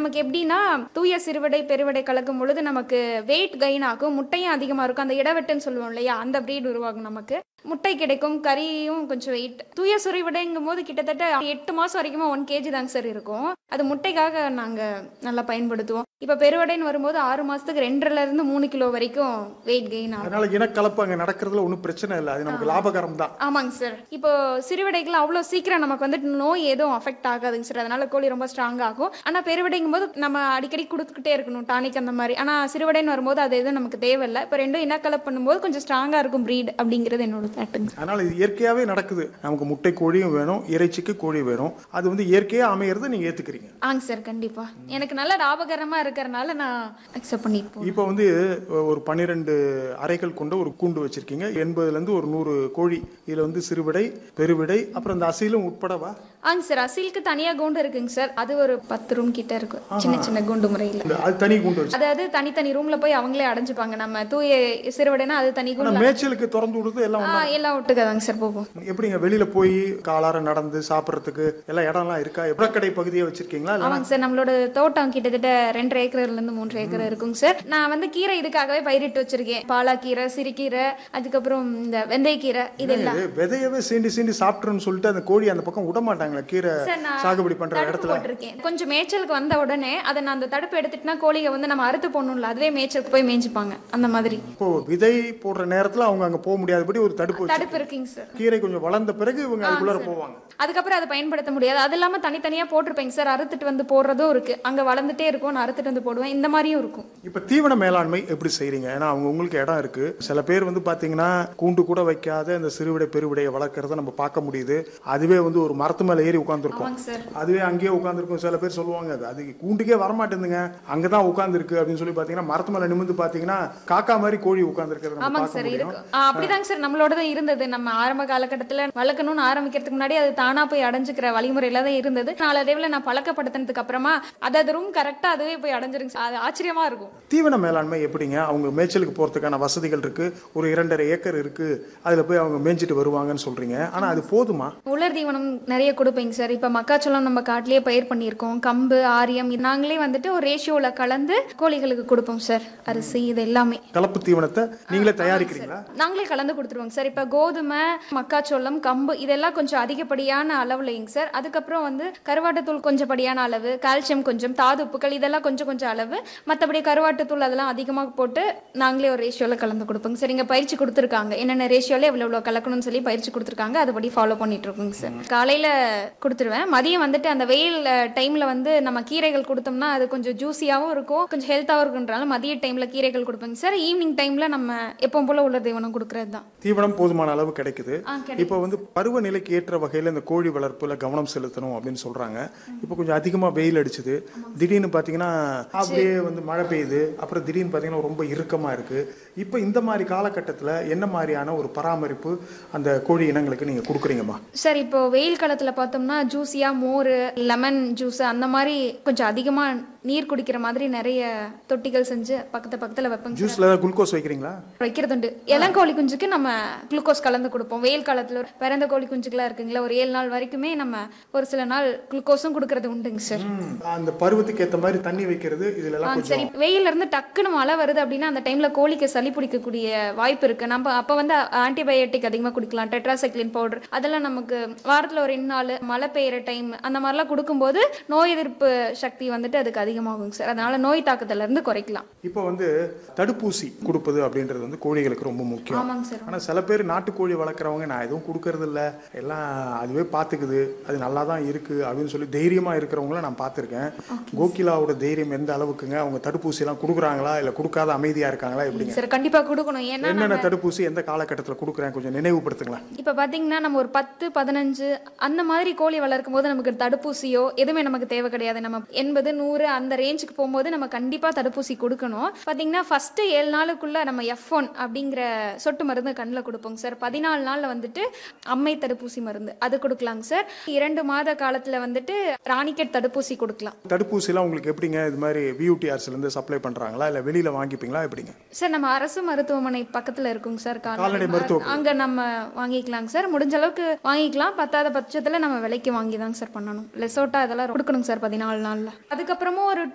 நமக்கு எப்படின்னா தூய சிறுவிடை பெருவிடை கலக்கும் பொழுது நமக்கு வெயிட் கெயின் ஆகும் முட்டையும் அதிகமா இருக்கும் அந்த இடவெட்டுன்னு சொல்லுவோம் இல்லையா அந்த பிரீட் உருவாகும் நமக்கு முட்டை கிடைக்கும் கறியும் கொஞ்சம் வெயிட் தூய சுரைவிடைங்கும் போது கிட்டத்தட்ட எட்டு மாசம் வரைக்கும் ஒன் கேஜி தாங்க சார் இருக்கும் அது முட்டைக்காக நாங்க நல்லா பயன்படுத்துவோம் இப்ப பெருவடைன்னு வரும்போது ஆறு மாசத்துக்கு ரெண்டரைல இருந்து மூணு கிலோ வரைக்கும் வெயிட் கெயின் ஆகும் அதனால இனக்கலப்பு அங்க நடக்கிறதுல ஒன்றும் பிரச்சனை இல்லை அது நமக்கு லாபகரம் தான் ஆமாங்க சார் இப்போ சிறுவிடைகள் அவ்வளோ சீக்கிரம் நமக்கு வந்துட்டு நோய் எதுவும் அஃபெக்ட் ஆகாதுங்க சார் அதனால கோழி ரொம்ப ஸ்ட்ராங் ஆகும் ஆனால் பெருவிடைங்கும் போது நம்ம அடிக்கடி கொடுத்துக்கிட்டே இருக்கணும் டானிக் அந்த மாதிரி ஆனால் சிறுவிடைன்னு வரும்போது அது எதுவும் நமக்கு தேவையில்லை இப்போ ரெண்டும் இனக்கலப் பண்ணும்போது கொஞ்சம் ஸ்ட்ராங்காக இருக்கும் ப்ரீட் அப்படிங்கிறது என்னோட தாட்டுங்க அதனால இது இயற்கையாவே நடக்குது நமக்கு முட்டை கோழியும் வேணும் இறைச்சிக்கு கோழி வேணும் அது வந்து இயற்கையா அமையறதை நீங்க ஏத்துக்கிறீங்க ஆங்க சார் கண்டிப்பா எனக்கு நல்ல லாபகரமா இருக்கறனால நான் அக்செப்ட் பண்ணிட்டு போறேன் இப்போ வந்து ஒரு பன்னிரெண்டு அறைகள் கொண்ட ஒரு கூண்டு வச்சிருக்கீங்க எண்பதுல இருந்து ஒரு நூறு கோழி இதுல வந்து சிறுவிடை பெருவிடை அப்புறம் இந்த அசைலும் உட்படவா ஆங்க சார் அசிலுக்கு தனியா கூண்டு இருக்குங்க சார் அது ஒரு பத்து ரூம் கிட்ட இருக்கும் சின்ன சின்ன கூண்டு முறையில் இந்த அது தனி கூண்டு வச்சு அதாவது தனித்தனி ரூம்ல போய் அவங்களே அடைஞ்சுப்பாங்க நம்ம தூய சிறுவிடைனா அது தனி ஆனா கூண்டு மேய்ச்சலுக்கு திறந்து விடுறது எல்லாம் ஆ, எல்லாம் ஒட்டுக்காதாங்க சார் போகும் எப்படிங்க வெளியில போய் காலார நடந்து சாப்பிட்றதுக்கு எல்லாம் இடம்லாம் இருக்கா புறக்கடை பகுதியை வச்சிருக்கீங்களா இல்ல ஆமாங்க சார் நம்மளோட தோட்டம் கிட்டத்தட்ட ரெண்டரை ஏக்கர்ல இருந்து மூன்று ஏக்கர் இருக்குங்க சார் நான் வந்து கீரை இதுக்காகவே பயிரிட்டு வச்சிருக்கேன் பாலாக்கீரை சிறுகீரை அதுக்கப்புறம் இந்த வெந்தயக்கீரை இதெல்லாம் இது விதையவே சீண்டி சீண்டி சாப்பிட்டுருன்னு சொல்லிட்டு அந்த கோழி அந்த பக்கம் விட மாட்டாங்களா கீரை சார் நான் சாகுபடி பண்ற தடுப்பு இடத்துல போட்டிருக்கேன் கொஞ்சம் மேய்ச்சலுக்கு வந்த உடனே அதை நான் அந்த தடுப்பு எடுத்துட்டுனா கோழியை வந்து நம்ம அறுத்து போடணும்ல அதுவே மேய்ச்சலுக்கு போய் மேய்ஞ்சிப்பாங்க அந்த மாதிரி இப்போ விதை போடுற நேரத்துல அவங்க அங்க போக முடியாதபடி ஒரு தடுப்பு வச்சு தடுப்பு இருக்குங்க சார் கீரை கொஞ்சம் வளர்ந்த பிறகு இவங்க அதுக்குள்ளார போவாங்க அதுக்கப்புறம் அதை பயன்படுத்த முடியாது அது இல்லாம தனித்தனியா போட்டிருப்பேங்க சார் அறுத்துட்டு வந்து போடுறதும் இருக்கு அங்க வளர்ந்துட்டே இருக்கும் நான் அறுத்துட்டு வந்து போடுவேன் இந்த மாதிரியும் இருக்கும் இப்ப தீவன மேலாண்மை எப்படி செய்றீங்க ஏன்னா அவங்க உங்களுக்கு இடம் இருக்கு சில பேர் வந்து பாத்தீங்கன்னா கூண்டு கூட வைக்காத இந்த சிறுவிடை பெருவிடையை வளர்க்கறத நம்ம பார்க்க முடியுது அதுவே வந்து ஒரு மரத்து மேல ஏறி உட்காந்துருக்கும் ஆமாங்க சார் அதுவே அங்கேயே உட்காந்துருக்கும் சில பேர் சொல்லுவாங்க அது- அது கூண்டுக்கே வரமாட்டேங்குதுங்க அங்கதான் உட்காந்துருக்கு அப்படின்னு சொல்லி பாத்தீங்கன்னா மரத்து மேல நிமிந்து பாத்தீங்கன்னா காக்கா மாதிரி கோழி உட்காந்துருக்கிறத நம்ம ஆமாங்க பார்க்க சார் முடியும் இருக்கு ஆ, அப்படிதாங்க சார் நம்மளோடது இருந்தது நம்ம ஆரம்ப காலகட்டத்துல வளர்க்கணும்னு ஆரம்பிக்கிறதுக்கு முன்னாடி அது தானா போய் அடைஞ்சுக்கிற வழிமுறையில தான் இருந்தது நாளடைவுல நான் பழக்கப்படுத்தினதுக்கு அப்புறமா அது அது ரூம் கரெக்டா அதுவே போய் அடைஞ்சிருங்க சார். அது ஆச்சரியமா இருக்கும் தீவன மேலாண்மை எப்படிங்க அவங்க மேய்ச்சலுக்கு போறதுக்கான வசதிகள் இருக்கு ஒரு இரண்டரை ஏக்கர் இருக்கு அதுல போய் அவங்க மேய்ஞ்சிட்டு வருவாங்கன்னு சொல்றீங்க ஆனா அது போதுமா உலர் தீவனம் நிறைய கொடுப்பீங்க சார் இப்ப மக்காச்சோளம் நம்ம காட்டிலேயே பயிர் பண்ணியிருக்கோம் கம்பு ஆரியம் இது நாங்களே வந்துட்டு ஒரு ரேஷியோல கலந்து கோழிகளுக்கு கொடுப்போம் சார் அரிசி இது எல்லாமே கலப்பு தீவனத்தை நீங்களே தயாரிக்கிறீங்களா நாங்களே கலந்து கொடுத்துருவோங்க சார் இப்போ கோதுமை மக்காச்சோளம் கம்பு இதெல்லாம் கொஞ்சம் அதிகப்படியான அளவுலைங்க சார் அதுக்கப்புறம் வந்து கருவாட்டுத்தூள் கொஞ்சம் படியான அளவு கால்சியம் கொஞ்சம் தாது உப்புக்கள் இதெல்லாம் கொஞ்சம் கொஞ்சம் அளவு மற்றபடி கருவாட்டுத்தூள் அதெல்லாம் அதிகமாக போட்டு நாங்களே ஒரு ரேஷியோவில் கலந்து கொடுப்போங்க சார் இங்கே பயிற்சி கொடுத்துருக்காங்க என்னென்ன ரேஷியோவில் எவ்வளோ எவ்வளோ கலக்கணும்னு சொல்லி பயிற்சி கொடுத்துருக்காங்க அதுபடி ஃபாலோ பண்ணிட்டு இருக்கோங்க சார் காலையில் கொடுத்துருவேன் மதியம் வந்துட்டு அந்த வெயில் டைமில் வந்து நம்ம கீரைகள் கொடுத்தோம்னா அது கொஞ்சம் ஜூஸியாகவும் இருக்கும் கொஞ்சம் ஹெல்த்தாகவும் இருக்குன்றனால மதிய டைமில் கீரைகள் கொடுப்பேங்க சார் ஈவினிங் டைமில் நம்ம எப்பவும் போல உள்ள தீவனம் கொடுக்கறது தான் தீவனம் போதுமான அளவு கிடைக்குது ஆ கிடைக்கும் இப்போ வந்து பருவநிலைக்கு ஏற்ற வகையில் இந்த கோழி வளர்ப்புல கவனம் செலுத்தணும் அப்படின்னு சொல்றாங்க இப்போ கொஞ்சம் அதிகமா வெயில் அடிச்சுது திடீர்னு பார்த்தீங்கன்னா அப்படியே வந்து மழை பெய்யுது அப்புறம் திடீர்னு பார்த்தீங்கன்னா ரொம்ப இறுக்கமா இருக்கு இப்போ இந்த மாதிரி காலகட்டத்தில் என்ன மாதிரியான ஒரு பராமரிப்பு அந்த கோழி இனங்களுக்கு நீங்க கொடுக்குறீங்கம்மா சார் இப்போ வெயில் காலத்துல பார்த்தோம்னா ஜூஸியா மோர் லெமன் ஜூஸ் அந்த மாதிரி கொஞ்சம் அதிகமா நீர் குடிக்கிற மாதிரி நிறைய தொட்டிகள் செஞ்சு பக்கத்து பக்கத்துல வைப்பேங்க சார். ஜூஸ்ல ஏதாவது குளுக்கோஸ் வைக்கிறீங்களா வைக்கிறதுண்டு இளங்கோழி குஞ்சுக்கு நம்ம குளுக்கோஸ் கலந்து கொடுப்போம் வெயில் காலத்துல ஒரு பிறந்த கோழி குஞ்சுக்கெல்லாம் இருக்குங்களா ஒரு ஏழு நாள் வரைக்குமே நம்ம ஒரு சில நாள் குளுக்கோஸும் கொடுக்கறது உண்டுங்க சார் ம், அந்த பருவத்துக்கு ஏற்ற மாதிரி தண்ணி வைக்கிறது இதுல ஆ, எல்லாம் கொஞ்சம் சரி வெயில்ல இருந்து டக்குன்னு மழை வருது அப்படின்னா அந்த டைம்ல கோழிக்கு சளி பிடிக்கக்கூடிய வாய்ப்பு இருக்கு நம்ம அப்ப வந்து ஆன்டிபயோட்டிக் அதிகமா குடிக்கலாம் டெட்ராசைக்ளின் பவுடர் அதெல்லாம் நமக்கு வாரத்துல ஒரு ரெண்டு நாள் மழை பெய்யுற டைம் அந்த மாதிரிலாம் கொடுக்கும்போது நோய் எதிர்ப்பு சக்தி வந்துட்டு அதுக்கு அதிகமாகுங்க சார் அதனால நோய் தாக்கத்துல இருந்து குறைக்கலாம் இப்போ வந்து தடுப்பூசி கொடுப்பது அப்படின்றது வந்து கோழிகளுக்கு ரொம்ப முக்கியம் ஆமாங்க சார் ஆனா சில பேர் நாட்டுக்கோழி வளர்க்குறவங்க நான் எதுவும் கொடுக்கறது இல்ல எல்லாம் அதுவே பார்த்துக்குது அது நல்லா தான் இருக்கு அப்படின்னு சொல்லி தைரியமா இருக்கிறவங்கள நான் பார்த்துருக்கேன் கோகிலாவோட தைரியம் எந்த அளவுக்குங்க அவங்க தடுப்பூசி எல்லாம் கொடுக்குறாங்களா இல்ல கொடுக்காத அமைதியா இருக்காங்களா எப்படிங்க சார் கண்டிப்பா கொடுக்கணும் ஏன்னா என்னென்ன தடுப்பூசி எந்த காலகட்டத்தில் கொடுக்குறேன் கொஞ்சம் நினைவுபடுத்துங்களேன் இப்போ பார்த்தீங்கன்னா நம்ம ஒரு பத்து பதினஞ்சு அந்த மாதிரி கோழி வளர்க்கும் போது நமக்கு தடுப்பூசியோ எதுவுமே நமக்கு தேவை கிடையாது நம்ம எண்பது நூறு அந்த ரேஞ்சுக்கு போகும்போது நம்ம கண்டிப்பாக தடுப்பூசி கொடுக்கணும் பார்த்தீங்கன்னா ஃபர்ஸ்ட் ஏழு நாளுக்குள்ள நம்ம எஃப் ஒன் அப்படிங்கிற சொட்டு மருந்து கண்ணில் கொடுப்போங்க சார் பதினாலு நாளில் வந்துட்டு அம்மை தடுப்பூசி மருந்து அது கொடுக்கலாங்க சார் இரண்டு மாத காலத்தில் வந்துட்டு ராணிக்கெட் தடுப்பூசி கொடுக்கலாம் தடுப்பூசிலாம் உங்களுக்கு எப்படிங்க இது மாதிரி VUTRs ல இருந்து சப்ளை பண்றாங்களா இல்ல வெளியில வாங்கிப்பீங்களா எப்படிங்க சார் நம்ம அரசு மருத்துவமனை பக்கத்தில் இருக்குங்க சார் கால்நடை மருத்துவ அங்கே நம்ம வாங்கிக்கலாங்க சார் முடிஞ்ச அளவுக்கு வாங்கிக்கலாம் பத்தாத பட்சத்தில் நம்ம விலைக்கு வாங்கி தாங்க சார் பண்ணணும் லெசோட்டா இதெல்லாம் கொடுக்கணுங்க சார் பதினாலு நாளில் அதுக்கப்புறமும் ஒரு